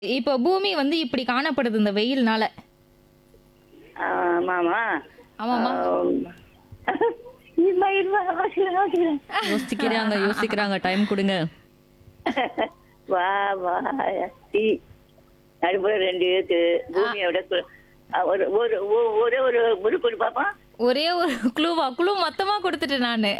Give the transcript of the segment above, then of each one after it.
இப்போ பூமி வந்து இப்படி காணப்படுது இந்த வெயில்னால ஆமாமா ஆமாமா இருமா இருமா யோசிக்கிறேன் யோசிக்கிறேன் யோசிக்கிறாங்க யோசிக்கிறாங்க டைம் கொடுங்க வா வா டி நடுப்புற ரெண்டு எழுத்து பூமியோட கு- அஹ், ஒரு ஒரு ஒ- ஒரே ஒரு உருப்படி பாப்போம் ஒரே ஒரு குழுவா குழு மொத்தமா கொடுத்துட்டேன் நானு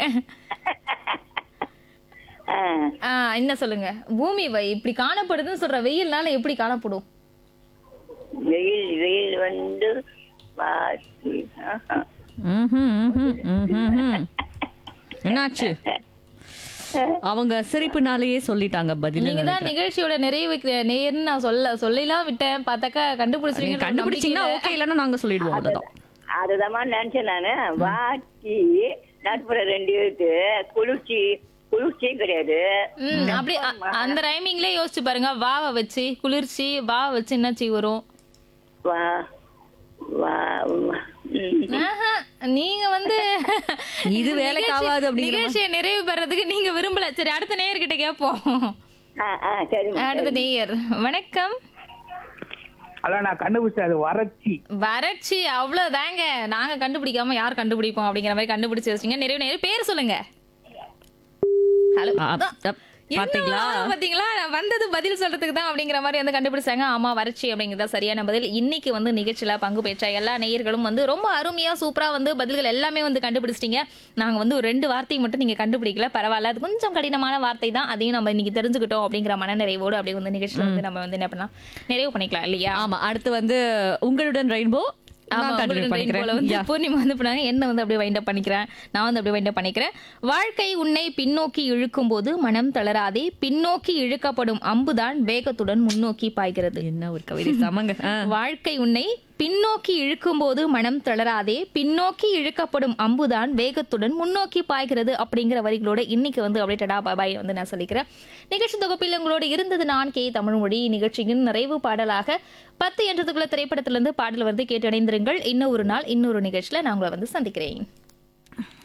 ஆ, ஆ, என்ன சொல்லுங்க பூமி வை- இப்படி காணப்படுதுன்னு சொல்ற வெயில்னால எப்படி காணப்படும் வெயில் வெயில் வந்து வாசி ஆஹா. ம்ஹும், ம்ஹும், ம்ஹும், ம்ஹும். என்னாச்சு அவங்க சிரிப்புனாலேயே சொல்லிட்டாங்க பதில் நீங்க தான் நிகழ்ச்சியோட நிறைவு நேர்னு நான் சொல்ல சொல்லலாம் விட்டேன் பார்த்தாக்கா கண்டுபிடிச்சிருக்கீங்க கண்டுபிடிச்சீங்கன்னா ஓகே இல்லைன்னா நாங்க சொல்லிடுவோம் அவ்வளவுதான் அதுதாம்மா நினைச்சேன் நானு வாட்டி நடுப்புற ரெண்டு எழுத்து குளிர்ச்சி குளிர்ச்சியும் கிடையாது ம் அப்படி அ- அந்த ரைமிங்லயே யோசிச்சு பாருங்க வாவை வச்சு குளிர்ச்சி வா வச்சு என்னாச்சு வரும் வா வா வா. ம். ஆஹா, நீங்க வந்து இது வேலைக்கு ஆகாது அப்படிங்கிற நிகழ்ச்சியை நிறைவு பெறதுக்கு நீங்க விரும்பல சரி அடுத்த நேயர்கிட்ட கேட்போம் ஆ ஆ சரிம்மா அடுத்த நேயர் வணக்கம் அதான் நான் கண்டுபிடிச்சேன் அது வறட்சி வறட்சி அவ்வளவுதாங்க நாங்க கண்டுபிடிக்காம யார் கண்டுபிடிப்போம் அப்படிங்கிற மாதிரி கண்டுபிடிச்சு வச்சிங்க நிறைய நேரம் பேர் சொல்லுங்க ஹலோ ஆ, அப், பாத்தீங்களா பாத்தீங்களா நான் வந்தது பதில் சொல்றதுக்கு தான் அப்படிங்கிற மாதிரி வந்து கண்டுபிடிச்சாங்க ஆமா வறட்சி அப்படிங்கிறதா சரியான பதில் இன்னைக்கு வந்து நிகழ்ச்சியில பங்கு பெற்ற எல்லா நேயர்களும் வந்து ரொம்ப அருமையா சூப்பரா வந்து பதில்கள் எல்லாமே வந்து கண்டுபிடிச்சிட்டீங்க நாங்க வந்து ஒரு ரெண்டு வார்த்தை மட்டும் நீங்க கண்டுபிடிக்கல பரவாயில்ல அது கொஞ்சம் கடினமான வார்த்தை தான் அதையும் நம்ம இன்னைக்கு தெரிஞ்சுக்கிட்டோம் அப்படிங்கிற மனநிறைவோடு அப்படி வந்து நிகழ்ச்சியில வந்து நம்ம வந்து என்ன பண்ணலாம் நிறைவு பண்ணிக்கலாம் இல்லையா ஆமா அடுத்து வந்து உங்களுடன் ரெயின்போ ஆமா, நான் கண்டினியூ உங்களுடன் பண்ணிக்கிறேன் போல வந்து Yeah. பூர்ணிமா வந்து பண்ணாங்க என்ன வந்து அப்படியே வைண்ட் அப் பண்ணிக்கிறேன் நான் வந்து அப்படியே வைண்ட் அப் பண்ணிக்கிறேன் வாழ்க்கை உன்னை பின்னோக்கி இழுக்கும் போது மனம் தளராதே பின்னோக்கி இழுக்கப்படும் அம்புதான் வேகத்துடன் முன்னோக்கி பாய்கிறது என்ன ஒரு கவிதை சமங்க ஆ. வாழ்க்கை உன்னை பின்னோக்கி இழுக்கும்போது மனம் தளராதே பின்னோக்கி இழுக்கப்படும் அம்புதான் வேகத்துடன் முன்னோக்கி பாய்கிறது அப்படிங்கிற வரிகளோட இன்னைக்கு வந்து அப்படியே டடா பாபாய் வந்து நான் சொல்லிக்கிறேன் நிகழ்ச்சி தொகுப்பில் உங்களோட இருந்தது நான் கே தமிழ்மொழி நிகழ்ச்சியின் நிறைவு பாடலாக பத்து என்றதுக்குள்ள திரைப்படத்திலிருந்து பாடல் வந்து கேட்டு இணைந்திருங்கள் இன்னும் ஒரு நாள் இன்னொரு நிகழ்ச்சியில நான் உங்களை வந்து சந்திக்கிறேன்